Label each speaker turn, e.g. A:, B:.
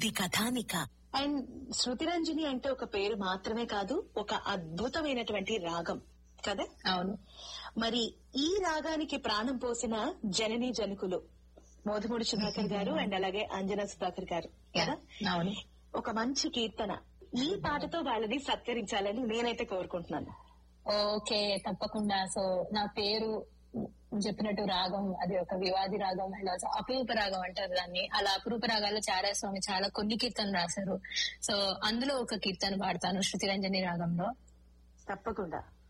A: ఇది కథానిక
B: అండ్ శృతిరంజని అంటే ఒక పేరు మాత్రమే కాదు ఒక అద్భుతమైనటువంటి రాగం కదా
C: అవును
B: మరి ఈ రాగానికి ప్రాణం పోసిన జనని జనకులు మోధముడి సుధాకర్ గారు అండ్ అలాగే అంజనా సుధాకర్ గారు కదా
C: అవును
B: ఒక మంచి కీర్తన ఈ పాటతో వాళ్ళని సత్కరించాలని నేనైతే కోరుకుంటున్నాను
C: ఓకే తప్పకుండా సో నా పేరు చెప్పినట్టు రాగం అది ఒక వివాది రాగం అండ్ ఆల్సో అపరూప రాగం అంటారు దాన్ని అలా అపరూప రాగాల్లో చారా స్వామి చాలా కొన్ని కీర్తనలు రాశారు సో అందులో ఒక కీర్తన పాడతాను శృతి రంజని రాగంలో
B: తప్పకుండా